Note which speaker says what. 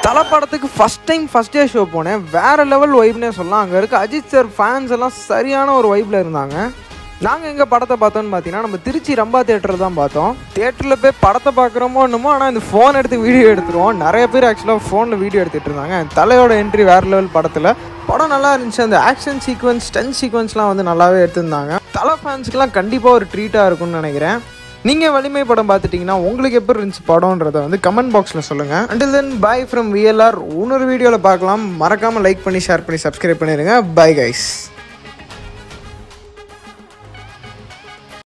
Speaker 1: தலை படத்துக்கு first time first day show போனேன் வேற லெவல் வைப்னே சொல்லலாம் அங்கே இருக்க அஜித் சார் ஃபேன்ஸ் எல்லாம் சரியான ஒரு வைப்பில் இருந்தாங்க நாங்கள் எங்கே படத்தை பார்த்தோம்னு பார்த்தீங்கன்னா நம்ம திருச்சி ரம்பா தேட்டர் தான் பார்த்தோம் தேட்டரில் போய் படத்தை பார்க்குறோமோ என்னமோ ஆனால் இந்த ஃபோன் எடுத்து வீடியோ எடுத்துருவோம் நிறைய பேர் ஆக்சுவலாக ஃபோனில் வீடியோ எடுத்துகிட்டு இருந்தாங்க தலையோட என்ட்ரி வேறு லெவல் படத்தில் படம் நல்லா இருந்துச்சு அந்த ஆக்ஷன் சீக்வன்ஸ் ஸ்டன் சீக்வன்ஸ்லாம் வந்து நல்லாவே எடுத்திருந்தாங்க தலை ஃபேன்ஸுக்குலாம் கண்டிப்பாக ஒரு ட்ரீட்டாக இருக்கும்னு நினைக்கிறேன் நீங்கள் வலிமை படம் பார்த்துட்டிங்கன்னா உங்களுக்கு எப்படி இருந்துச்சு படம்ன்றதை வந்து கமெண்ட் பாக்ஸில் சொல்லுங்கள் until then bye from VLR இன்னொரு வீடியோவில் பார்க்கலாம் மறக்காமல் லைக் பண்ணி ஷேர் பண்ணி சப்ஸ்கிரைப் பண்ணிடுங்க பை கைஸ்